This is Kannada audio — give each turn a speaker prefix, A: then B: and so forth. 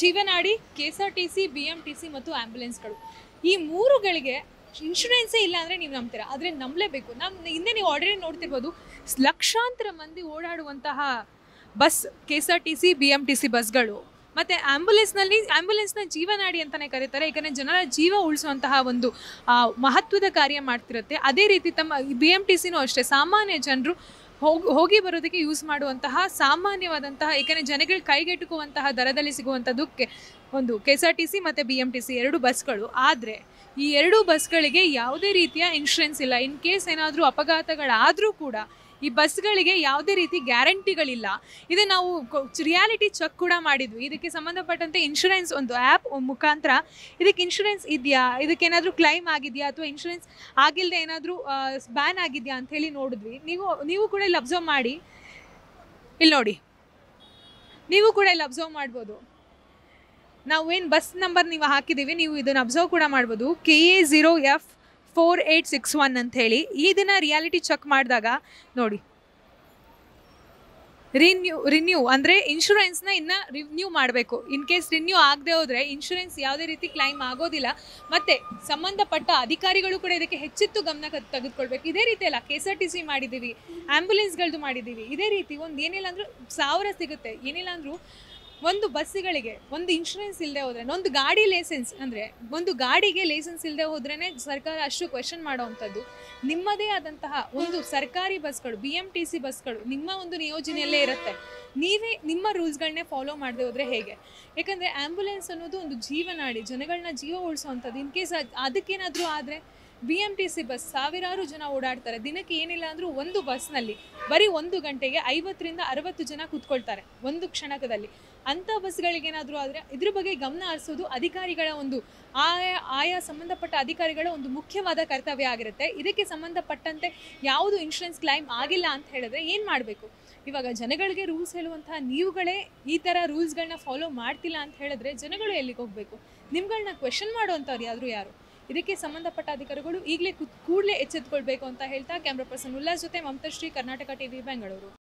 A: ಜೀವನಾಡಿ K S R T C B M T C ಮತ್ತು ಆ್ಯಂಬುಲೆನ್ಸ್ಗಳು ಈ ಮೂರುಗಳಿಗೆ ಇನ್ಶೂರೆನ್ಸೇ ಇಲ್ಲ ಅಂದರೆ ನೀವು ನಂಬ್ತೀರಾ ಆದರೆ ನಂಬಲೇಬೇಕು ನಮ್ಮ ಹಿಂದೆ ನೀವು ಆಲ್ರೆಡಿ ನೋಡ್ತಿರ್ಬೋದು ಲಕ್ಷಾಂತರ ಮಂದಿ ಓಡಾಡುವಂತಹ bus K S R T C B M T C ಬಸ್ಗಳು ಮತ್ತು ಆ್ಯಂಬುಲೆನ್ಸ್ನಲ್ಲಿ ಆ್ಯಂಬುಲೆನ್ಸ್ನ ಜೀವನಾಡಿ ಅಂತಲೇ ಕರೀತಾರೆ ಯಾಕಂದರೆ ಜನರ ಜೀವ ಉಳಿಸುವಂತಹ ಒಂದು ಆ, ಮಹತ್ವದ ಕಾರ್ಯ ಮಾಡ್ತಿರುತ್ತೆ ಅದೇ ರೀತಿ ತಮ್ಮ ಬಿ ಎಮ್ ಟಿ ಸಿನೂ ಅಷ್ಟೇ ಸಾಮಾನ್ಯ ಜನರು ಹೋಗಿ ಹೋಗಿ ಬರೋದಕ್ಕೆ ಯೂಸ್ ಮಾಡುವಂತಹ ಸಾಮಾನ್ಯವಾದಂತಹ ಏಕೆಂದರೆ ಜನಗಳ ಕೈಗೆಟುಕುವಂತಹ ದರದಲ್ಲಿ ಸಿಗುವಂಥದ್ದು ಕೆ ಒಂದು K S R T C ಮತ್ತು ಬಿ ಎಮ್ ಟಿ ಸಿ ಎರಡು ಬಸ್ಗಳು ಆದರೆ ಈ ಎರಡೂ ಬಸ್ಗಳಿಗೆ ಯಾವುದೇ ರೀತಿಯ ಇನ್ಶೂರೆನ್ಸ್ ಇಲ್ಲ ಇನ್ ಕೇಸ್ ಏನಾದರೂ ಅಪಘಾತಗಳಾದರೂ ಕೂಡ ಈ ಬಸ್ಗಳಿಗೆ ಯಾವುದೇ ರೀತಿ ಗ್ಯಾರಂಟಿಗಳಿಲ್ಲ ಇದು ನಾವು ರಿಯಾಲಿಟಿ ಚೆಕ್ ಕೂಡ ಮಾಡಿದ್ವಿ ಇದಕ್ಕೆ ಸಂಬಂಧಪಟ್ಟಂತೆ ಇನ್ಶೂರೆನ್ಸ್ ಒಂದು ಆ್ಯಪ್ ಮುಖಾಂತರ ಇದಕ್ಕೆ ಇನ್ಶೂರೆನ್ಸ್ ಇದೆಯಾ ಇದಕ್ಕೇನಾದರೂ ಕ್ಲೈಮ್ ಆಗಿದೆಯಾ ಅಥವಾ ಇನ್ಶೂರೆನ್ಸ್ ಆಗಿಲ್ಲದೆ ಏನಾದರೂ ಬ್ಯಾನ್ ಆಗಿದೆಯಾ ಅಂತ ಹೇಳಿ ನೋಡಿದ್ವಿ ನೀವು ನೀವು ಕೂಡ ಇಲ್ಲಿ ಅಬ್ಸರ್ವ್ ಮಾಡಿ ಇಲ್ಲಿ ನೋಡಿ ನೀವು ಕೂಡ ಇಲ್ಲಿ ಅಬ್ಸರ್ವ್ ಮಾಡ್ಬೋದು ನಾವು ಏನು ಬಸ್ ನಂಬರ್ ನೀವು ಹಾಕಿದ್ದೀವಿ ನೀವು ಇದನ್ನು ಅಬ್ಸರ್ವ್ ಕೂಡ ಮಾಡ್ಬೋದು K A zero F four eight six one ಅಂತ ಹೇಳಿ ಇದನ್ನು ರಿಯಾಲಿಟಿ ಚೆಕ್ ಮಾಡಿದಾಗ ನೋಡಿ ರಿನ್ಯೂ ರಿನ್ಯೂ ಅಂದರೆ ಇನ್ಶೂರೆನ್ಸ್ನ ಇನ್ನು ರಿನ್ಯೂ ಮಾಡಬೇಕು ಇನ್ ಕೇಸ್ ರಿನ್ಯೂ ಆಗದೆ ಹೋದರೆ ಇನ್ಶೂರೆನ್ಸ್ ಯಾವುದೇ ರೀತಿ ಕ್ಲೈಮ್ ಆಗೋದಿಲ್ಲ ಮತ್ತು ಸಂಬಂಧಪಟ್ಟ ಅಧಿಕಾರಿಗಳು ಕೂಡ ಇದಕ್ಕೆ ಹೆಚ್ಚೆತ್ತು ಗಮನ ಕ- ತೆಗೆದುಕೊಳ್ಬೇಕು ಇದೇ ರೀತಿ ಅಲ್ಲ K S R T C ಮಾಡಿದ್ದೀವಿ ಆ್ಯಂಬುಲೆನ್ಸ್ಗಳದ್ದು ಮಾಡಿದ್ದೀವಿ ಇದೇ ರೀತಿ ಒಂದು ಏನಿಲ್ಲ ಅಂದರೂ ಸಾವಿರ ಸಿಗುತ್ತೆ ಏನಿಲ್ಲ ಅಂದರೂ ಒಂದು ಬಸ್ಸುಗಳಿಗೆ ಒಂದು ಇನ್ಶೂರೆನ್ಸ್ ಇಲ್ಲದೆ ಹೋದ್ರೆ ಒಂದು ಗಾಡಿ ಲೈಸೆನ್ಸ್ ಅಂದರೆ ಒಂದು ಗಾಡಿಗೆ ಲೈಸೆನ್ಸ್ ಇಲ್ಲದೆ ಹೋದ್ರೇ ಸರ್ಕಾರ ಅಷ್ಟು ಕ್ವೆಶನ್ ಮಾಡೋವಂಥದ್ದು ನಿಮ್ಮದೇ ಆದಂತಹ ಒಂದು ಸರ್ಕಾರಿ ಬಸ್ಗಳು ಬಿ ಎಮ್ ಟಿ ಸಿ ಬಸ್ಗಳು ನಿಮ್ಮ ಒಂದು ನಿಯೋಜನೆಯಲ್ಲೇ ಇರುತ್ತೆ ನೀವೇ ನಿಮ್ಮ ರೂಲ್ಸ್ಗಳನ್ನೇ ಫಾಲೋ ಮಾಡದೆ ಹೋದರೆ ಹೇಗೆ ಯಾಕಂದರೆ ಆ್ಯಂಬುಲೆನ್ಸ್ ಅನ್ನೋದು ಒಂದು ಜೀವನಾಡಿ ಜನಗಳನ್ನ ಜೀವ ಉಳಿಸುವಂಥದ್ದು ಇನ್ ಕೇಸ್ ಅದಕ್ಕೇನಾದರೂ ಆದರೆ B M T C bus ಸಾವಿರಾರು ಜನ ಓಡಾಡ್ತಾರೆ ದಿನಕ್ಕೆ ಏನಿಲ್ಲ ಅಂದರೂ ಒಂದು ಬಸ್ನಲ್ಲಿ ಬರೀ ಒಂದು ಗಂಟೆಗೆ ಐವತ್ತರಿಂದ ಅರವತ್ತು ಜನ ಕೂತ್ಕೊಳ್ತಾರೆ ಒಂದು ಕ್ಷಣಕದಲ್ಲಿ ಅಂಥ ಬಸ್ಗಳಿಗೇನಾದರೂ ಆದರೆ ಇದ್ರ ಬಗ್ಗೆ ಗಮನ ಹರಿಸೋದು ಅಧಿಕಾರಿಗಳ ಒಂದು ಆಯಾ ಆಯಾ ಸಂಬಂಧಪಟ್ಟ ಅಧಿಕಾರಿಗಳ ಒಂದು ಮುಖ್ಯವಾದ ಕರ್ತವ್ಯ ಆಗಿರುತ್ತೆ ಇದಕ್ಕೆ ಸಂಬಂಧಪಟ್ಟಂತೆ ಯಾವುದು ಇನ್ಶೂರೆನ್ಸ್ ಕ್ಲೈಮ್ ಆಗಿಲ್ಲ ಅಂತ ಹೇಳಿದ್ರೆ ಏನು ಮಾಡಬೇಕು ಇವಾಗ ಜನಗಳಿಗೆ ರೂಲ್ಸ್ ಹೇಳುವಂತಹ ನೀವುಗಳೇ ಈ ಥರ ರೂಲ್ಸ್ಗಳನ್ನ ಫಾಲೋ ಮಾಡ್ತಿಲ್ಲ ಅಂತ ಹೇಳಿದ್ರೆ ಜನಗಳು ಎಲ್ಲಿಗೆ ಹೋಗಬೇಕು ನಿಮ್ಗಳನ್ನ ಕ್ವೆಶನ್ ಮಾಡುವಂಥವ್ರು ಯಾರು ಯಾರು ಇದಕ್ಕೆ ಸಂಬಂಧಪಟ್ಟ ಅಧಿಕಾರಿಗಳು ಈಗಲೇ ಕೂಡಲೇ ಎಚ್ಚೆತ್ಕೊಳ್ಬೇಕು ಅಂತ ಹೇಳ್ತಾ ಕ್ಯಾಮ್ರಾ ಪರ್ಸನ್ ಉಲ್ಲಾಸ್ ಜೊತೆ ಮಮತಾ ಶ್ರೀ ಕರ್ನಾಟಕ ಟಿವಿ ಬೆಂಗಳೂರು